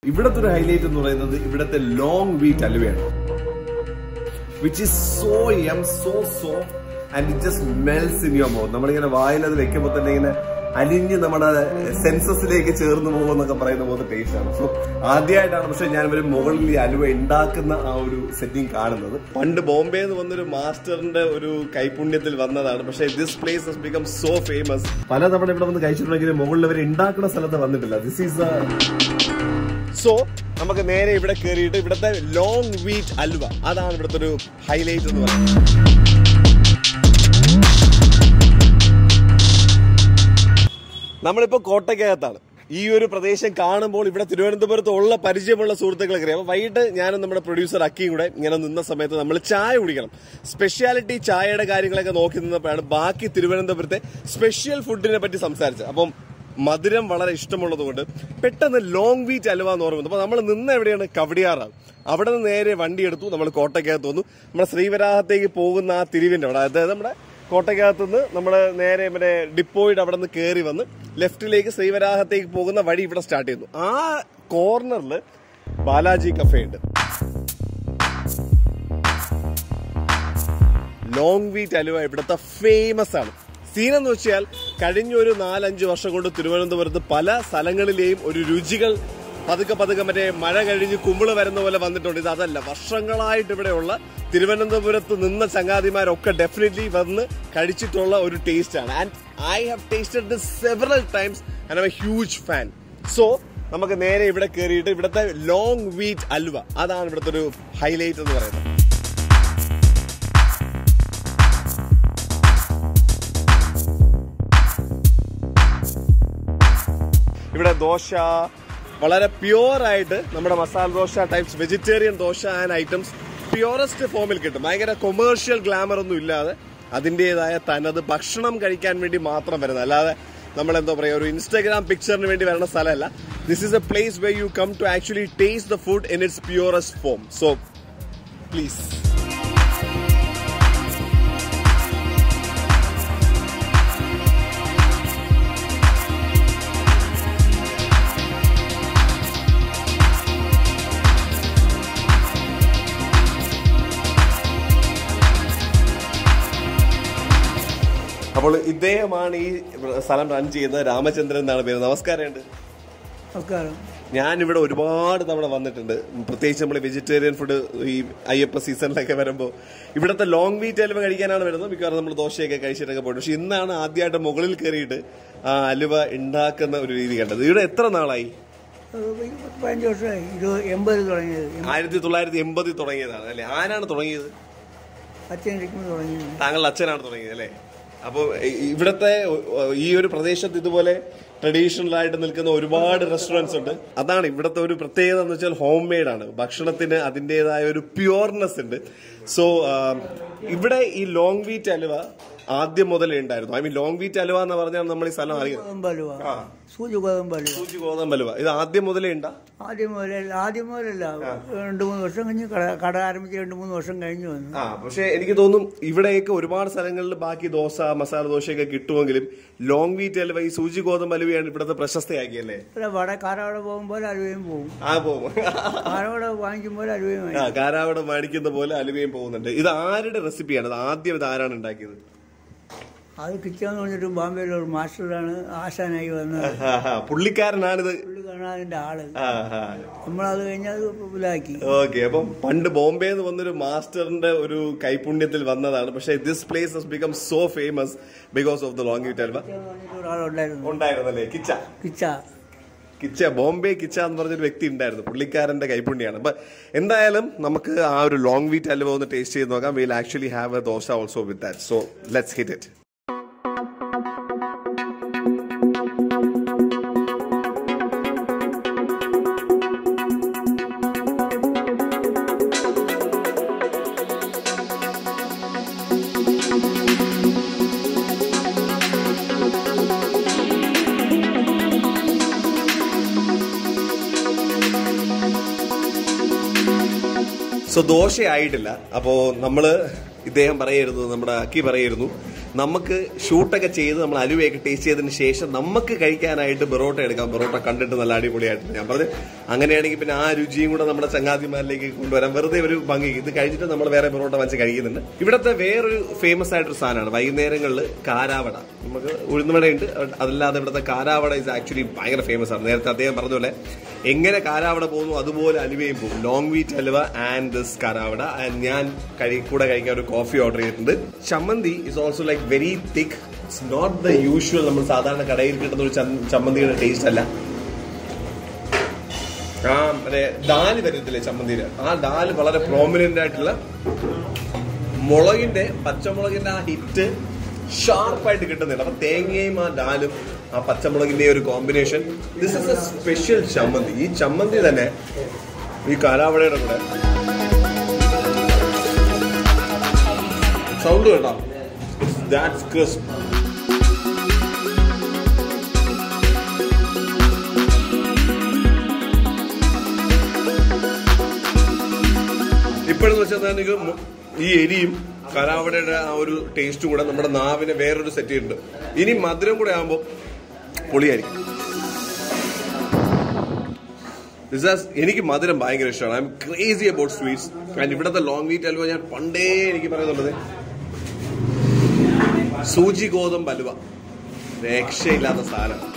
ഇവിടത്തെ ഒരു ഹൈലൈറ്റ് എന്ന് പറയുന്നത് ഇവിടത്തെ ലോങ് വീറ്റ് അലുവയാണ് which is so yum so so and it just melts in your mouth നമ്മളിങ്ങനെ വായിൽ അത് വെക്കുമ്പോൾ തന്നെ ഇങ്ങനെ അലിഞ്ഞ് നമ്മുടെ സെൻസസിലേക്ക് ചേർന്ന് പോകുമെന്നൊക്കെ പറയുന്ന പോലെ ടേസ്റ്റ് ആണ് സോ ആദ്യമായിട്ടാണ് പക്ഷെ ഞാൻ ഒരു മുകളിൽ ഈ അലുവ ഉണ്ടാക്കുന്ന ആ ഒരു സെറ്റിംഗ് കാണുന്നത് പണ്ട് ബോംബെ എന്ന് വന്നൊരു മാസ്റ്ററിന്റെ ഒരു കൈപുണ്യത്തിൽ വന്നതാണ് പക്ഷെ this place has become so famous പല തവണ ഇവിടെ വന്ന് കഴിച്ചിട്ടുണ്ടെങ്കിൽ മുകളിൽ അവർ ഉണ്ടാക്കുന്ന സ്ഥലത്ത് വന്നിട്ടില്ല ദിസ് ഈസ് ദ സോ നമുക്ക് നേരെ ഇവിടെ കയറിയിട്ട് ഇവിടുത്തെ ലോങ് വീറ്റ് അൽവ അതാണ് ഇവിടുത്തെ ഒരു ഹൈലൈറ്റ് എന്ന് പറയുന്നത് നമ്മളിപ്പോ കോട്ടയ്ക്കകത്താണ് ഈ ഒരു പ്രദേശം കാണുമ്പോൾ ഇവിടെ തിരുവനന്തപുരത്ത് ഉള്ള പരിചയമുള്ള സുഹൃത്തുക്കളൊക്കെ അറിയാം അപ്പൊ വൈകിട്ട് ഞാനും നമ്മുടെ പ്രൊഡ്യൂസർ അക്കിയും കൂടെ ഇങ്ങനെ നിന്ന സമയത്ത് നമ്മൾ ചായ കുടിക്കണം സ്പെഷ്യാലിറ്റി ചായയുടെ കാര്യങ്ങളൊക്കെ നോക്കി നിന്നപ്പോഴാണ് ബാക്കി തിരുവനന്തപുരത്തെ സ്പെഷ്യൽ ഫുഡിനെ പറ്റി സംസാരിച്ചത് അപ്പം മധുരം വളരെ ഇഷ്ടമുള്ളതുകൊണ്ട് പെട്ടെന്ന് ലോങ് വീറ്റ് അലുവ എന്ന് പറയുന്നത് അപ്പൊ നമ്മൾ നിന്ന് എവിടെയാണ് കവടിയാറാണ് അവിടെ നിന്ന് നേരെ വണ്ടി എടുത്തു നമ്മൾ കോട്ടയ്ക്കകത്ത് വന്നു നമ്മുടെ ശ്രീവരാഹത്തേക്ക് പോകുന്ന ആ തിരിവിന്റെ അവിടെ അതായത് നമ്മുടെ കോട്ടയ്ക്കകത്ത് നിന്ന് നമ്മൾ നേരെ മറ്റേ ഡിപ്പോയുടെ അവിടെ നിന്ന് കയറി വന്ന് ലെഫ്റ്റിലേക്ക് ശ്രീവരാഹത്തേക്ക് പോകുന്ന വഴി ഇവിടെ സ്റ്റാർട്ട് ചെയ്യുന്നു ആ കോർണറിൽ ബാലാജി കഫേ ഉണ്ട് ലോങ് വീറ്റ് അലുവ ഇവിടുത്തെ ഫേമസ് ആണ് സീൻ എന്ന് വെച്ചാൽ കഴിഞ്ഞ ഒരു നാലഞ്ച് വർഷം കൊണ്ട് തിരുവനന്തപുരത്ത് പല സ്ഥലങ്ങളിലെയും ഒരു രുചികൾ പതുക്കെ പതുക്കെ മറ്റേ മഴ കഴിഞ്ഞ് കുമ്പിള് വരുന്ന പോലെ വന്നിട്ടുണ്ട് ഇത് അതല്ല വർഷങ്ങളായിട്ട് ഇവിടെയുള്ള തിരുവനന്തപുരത്ത് നിന്ന ചങ്ങാതിമാരൊക്കെ ഡെഫിനറ്റ്ലി വന്ന് കഴിച്ചിട്ടുള്ള ഒരു ടേസ്റ്റ് ആണ് and I have tasted this several times and I a huge fan so നമുക്ക് നേരെ ഇവിടെ കയറിയിട്ട് ഇവിടുത്തെ ലോങ് വീറ്റ് അൽവ അതാണ് ഇവിടുത്തെ ഒരു ഹൈലൈറ്റ് എന്ന് പറയുന്നത് ഇവിടെ ദോശ വളരെ പ്യുവർ ആയിട്ട് നമ്മുടെ masala dosa types vegetarian dosa and items purest ഫോമിൽ കിട്ടും ഭയങ്കര കൊമേഴ്ഷ്യൽ ഗ്ലാമർ ഒന്നും ഇല്ലാതെ അതിൻ്റെതായ തനത് ഭക്ഷണം കഴിക്കാൻ വേണ്ടി മാത്രം വരുന്നത് അല്ലാതെ നമ്മൾ എന്താ പറയുക ഒരു ഇൻസ്റ്റാഗ്രാം പിക്ചറിന് വേണ്ടി വരുന്ന സ്ഥലമല്ല this is a place where you come to actually taste the food in its purest form so please അപ്പോൾ ഇദ്ദേഹമാണ് ഈ സ്ഥലം റൺ ചെയ്യുന്നത് രാമചന്ദ്രൻ എന്നാണ് പേര് നമസ്കാരമുണ്ട് നമസ്കാരം ഞാൻ ഇവിടെ ഒരുപാട് തവണ വന്നിട്ടുണ്ട് പ്രത്യേകിച്ച് നമ്മൾ വെജിറ്റേറിയൻ ഫുഡ് ഈ അയ്യപ്പ സീസണിലൊക്കെ വരുമ്പോൾ ഇവിടുത്തെ ലോങ് വീറ്റ് അലുവ കഴിക്കാനാണ് വരുന്നത് മിക്കവാറും നമ്മൾ ദോശയൊക്കെ കഴിച്ചിട്ടൊക്കെ പോയിട്ട് പക്ഷെ ഇന്നാണ് ആദ്യമായിട്ട് മുകളിൽ കയറിയിട്ട് ആ അലുവ ഉണ്ടാക്കുന്ന ഒരു രീതി കണ്ടത് ഇവിടെ എത്ര നാളായി ഒരു പത്ത് പതിനഞ്ച് വർഷമായി ഇരുപത് എൺപത് തുടങ്ങിയത് എം- ആയിരത്തി തൊള്ളായിരത്തി എൺപതിൽ തുടങ്ങിയതാണ് അല്ലെ ആരാണ് തുടങ്ങിയത് അച്ഛൻ ഇരിക്കുമ്പോൾ തുടങ്ങിയത് താങ്കളുടെ അച്ഛനാണ് തുടങ്ങിയത് അല്ലേ അപ്പോൾ ഇവിടുത്തെ ഈ ഒരു പ്രദേശത്ത് ഇതുപോലെ ട്രഡീഷണൽ ആയിട്ട് നിൽക്കുന്ന ഒരുപാട് റെസ്റ്റോറൻറ്റ്സ് ഉണ്ട് അതാണ് ഇവിടുത്തെ ഒരു പ്രത്യേകത എന്ന് വെച്ചാൽ ഹോം മെയ്ഡ് ആണ് ഭക്ഷണത്തിന് അതിൻ്റെതായ ഒരു പ്യുവർനെസ് ഉണ്ട് സോ ഇവിടെ ഈ ലോങ് വീറ്റ് അലുവ ആദ്യം മുതലേ ഉണ്ടായിരുന്നു I mean long wheat halwa എന്ന് പറഞ്ഞാൽ നമ്മൾ ഈ സ്ഥലം അറിയുന്നത് ഗോതമ്പ് അലുവ സൂചി ഗോതമ്പ് അലുവ സൂചി ഗോതമ്പ് അലുവ ഇത് ആദ്യം മുതലേ ഉണ്ടാ ആദ്യം മുതലല്ല ആദ്യം മുതലല്ല രണ്ട് മൂന്ന് വർഷം കഴിഞ്ഞ് കട കട ആരംഭിച്ച് രണ്ട് മൂന്ന് വർഷം കഴിഞ്ഞ് വന്നു ആ പക്ഷെ എനിക്ക് തോന്നും ഇവിടെയൊക്കെ ഒരുപാട് സ്ഥലങ്ങളിൽ ബാക്കി ദോശ മസാല ദോശയൊക്കെ കിട്ടുമെങ്കിലും ലോങ് വീറ്റ് അലുവ ഈ സൂചി ഗോതമ്പ് അലുവയാണ് ഇവിടുത്തെ പ്രശസ്തയാക്കിയല്ലേ അല്ല വട കാരാവട പോകുമ്പോൾ അലുവയും പോകും ആ പോകും കാരാവട വാങ്ങിക്കുമ്പോൾ അലുവയും വാങ്ങിക്കും ആ കാരാവട മേടിക്കുന്ന പോലെ അലുവയും പോകുന്നുണ്ട് ഇത് ആരുടെ റെസിപ്പിയാണ് ഇത് ആദ്യം ഇത് ആരാണ് ഉണ്ടാക്കിയത് അത് കിച്ചെന്ന് പറഞ്ഞിട്ട് ബോംബെയിലെ ഒരു മാസ്റ്ററാണ് ആശാനായി വന്നത് ആ, ആ, പുള്ളിക്കാരനാണിത് പുള്ളി കാണാൻ അതിന്റെ ആള് ആ, ആ. നമ്മളത് കഴിഞ്ഞ് അത് ഇതാക്കി ഓക്കെ അപ്പം പണ്ട് ബോംബെ എന്ന് വന്നൊരു മാസ്റ്ററിന്റെ ഒരു കൈപുണ്യത്തിൽ വന്നതാണ് പക്ഷെ this place has become so famous because of the long wheat halwa കിച്ചെന്ന് പറഞ്ഞിട്ട് ഒരാളുണ്ടായിരുന്നു ഉണ്ടായിരുന്നല്ലേ കിച്ച കിച്ച കിച്ച ബോംബെ കിച്ച എന്ന് പറഞ്ഞൊരു വ്യക്തി ഉണ്ടായിരുന്നു പുള്ളിക്കാരന്റെ കൈപ്പുണ്യാണ് അപ്പൊ എന്തായാലും നമുക്ക് ആ ഒരു ലോങ് വീറ്റ് അലുവ ഒന്ന് ടേസ്റ്റ് ചെയ്ത് നോക്കാം will actually have a dosa also with that so let's hit it so ദോശയായിട്ടില്ല അപ്പോ നമ്മള് ഇദ്ദേഹം പറയായിരുന്നു നമ്മുടെ അക്കി പറയായിരുന്നു നമുക്ക് ഷൂട്ടൊക്കെ ചെയ്ത് നമ്മൾ അലുവയൊക്കെ ടേസ്റ്റ് ചെയ്തതിന് ശേഷം നമുക്ക് കഴിക്കാനായിട്ട് ബെറോട്ട എടുക്കാം ബെറോട്ട കണ്ടിട്ട് നല്ല അടിപൊളിയായിട്ട് ഞാൻ പറഞ്ഞു അങ്ങനെയാണെങ്കിൽ പിന്നെ ആ രുചിയും കൂടെ നമ്മുടെ ചങ്ങാതിമാരിലേക്ക് കൊണ്ടുവരാം വെറുതെ ഒരു ഭംഗി ഇത് കഴിച്ചിട്ട് നമ്മൾ വേറെ ബെറോട്ട വാങ്ങിച്ച് കഴിക്കുന്നുണ്ട് ഇവിടുത്തെ വേറൊരു ഫേമസ് ആയിട്ടൊരു സാധനമാണ് വൈകുന്നേരങ്ങളിൽ കാരാവട നമുക്ക് ഉഴുന്നുവടയുണ്ട് അതല്ലാതെ ഇവിടുത്തെ കാരാവട ഇസ് ആക്ച്വലി ഭയങ്കര ഫേമസ് ആണ് നേരത്തെ അദ്ദേഹം പറഞ്ഞ പോലെ എങ്ങനെ കാരാവട പോകുന്നു അതുപോലെ അലുവയും പോകും long wheat halwa and this karavada and ഞാൻ കഴി കൂടെ കഴിക്കാൻ ഒരു കോഫി ഓർഡർ ചെയ്തിട്ടുണ്ട് chammanthi is also like very thick it's not the usual നമ്മൾ സാധാരണ കടയിൽ കിട്ടുന്ന ഒരു ചം- ചമ്മന്തിയുടെ ടേസ്റ്റ് അല്ല ആ മറ്റേ ദാല് വരത്തില്ലേ ചമ്മന്തിയില് ആ ദാല് വളരെ പ്രോമിനന്റ് ആയിട്ടുള്ള മുളകിന്റെ പച്ചമുളകിന്റെ ആ ഹിറ്റ് ഷാർപ്പായിട്ട് കിട്ടുന്നുണ്ട് അപ്പൊ തേങ്ങയും ആ ഡാലും ആ പച്ചമുളകിന്റെ ഒരു combination this is a special chammanthi ഈ ചമ്മന്തി തന്നെ ഈ കാലാവടയുടെ കൂടെ സൗണ്ട് കേട്ടോ ദാറ്റ്സ് ക്രിസ്പ് ഇപ്പോഴെന്ന് വെച്ചാൽ തന്നെ എനിക്ക് മു- ഈ എരിയും കരാവടയുടെ ആ ഒരു ടേസ്റ്റും കൂടെ നമ്മുടെ നാവിനെ വേറൊരു സെറ്റ് ചെയ്തിട്ടുണ്ട് ഇനി മധുരം കൂടെ ആകുമ്പോൾ പൊളിയായിരിക്കും This is- എനിക്ക് മധുരം ഭയങ്കര ഇഷ്ടമാണ് I am crazy about sweets and ഇവിടുത്തെ ലോങ് വീറ്റ് അലുവ ഞാൻ പണ്ടേ എനിക്ക് പറയുന്നുള്ളത് സൂചി ഗോതമ്പ് അലുവ രക്ഷയില്ലാത്ത സാധനം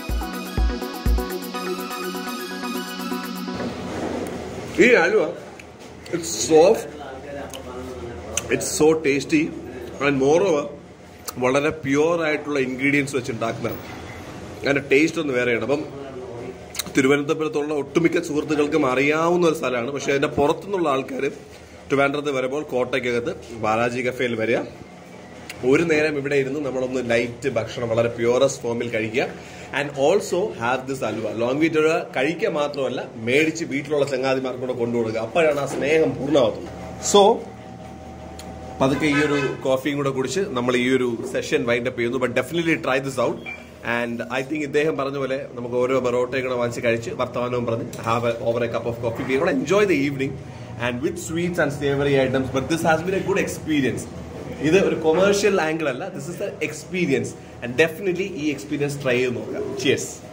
ഈ halwa it's soft it's so tasty and more over വളരെ പ്യുവർ ആയിട്ടുള്ള ഇൻഗ്രീഡിയൻസ് വെച്ച് ഉണ്ടാക്കുന്നതാണ് അതിന്റെ ടേസ്റ്റ് ഒന്ന് വേറെയാണ് അപ്പം തിരുവനന്തപുരത്തുള്ള ഒട്ടുമിക്ക സുഹൃത്തുക്കൾക്കും അറിയാവുന്ന ഒരു സ്ഥലമാണ് പക്ഷെ അതിന്റെ പുറത്തുനിന്നുള്ള ആൾക്കാർ ട്രിവാൻഡ്രത്ത് വരുമ്പോൾ കോട്ടയ്ക്കകത്ത് ബാലാജി കഫേയിൽ വരിക ഒരു നേരം ഇവിടെ ഇരുന്ന് നമ്മളൊന്ന് ലൈറ്റ് ഭക്ഷണം വളരെ പ്യുവറസ്റ്റ് ഫോമിൽ കഴിക്കുക and also have this halwa long wheat halwa കഴിക്കുക മാത്രമല്ല മേടിച്ച് വീട്ടിലുള്ള ചങ്ങാതിമാർക്ക് കൂടെ കൊണ്ടുകൊടുക്കുക അപ്പോഴാണ് ആ സ്നേഹം പൂർണ്ണമാകുന്നത് സോ പതുക്കെ ഈ ഒരു കോഫിയും കൂടെ കുടിച്ച് നമ്മൾ ഈ ഒരു സെഷൻ വൈൻഡ് അപ്പ് ചെയ്യുന്നു but definitely try this out and I think ഇദ്ദേഹം പറഞ്ഞ പോലെ നമുക്ക് ഓരോ ബറോട്ടയും കൂടെ വാങ്ങിച്ച് കഴിച്ച് വർത്തമാനവും പറഞ്ഞ് have over a cup of coffee we കൂടെ enjoy the evening and with sweets and savoury items but this has been a good experience ഇത് ഒരു കൊമേഴ്ഷ്യൽ ആംഗിൾ അല്ല this is a experience and definitely ഈ experience try ചെയ്ത് നോക്കാം cheers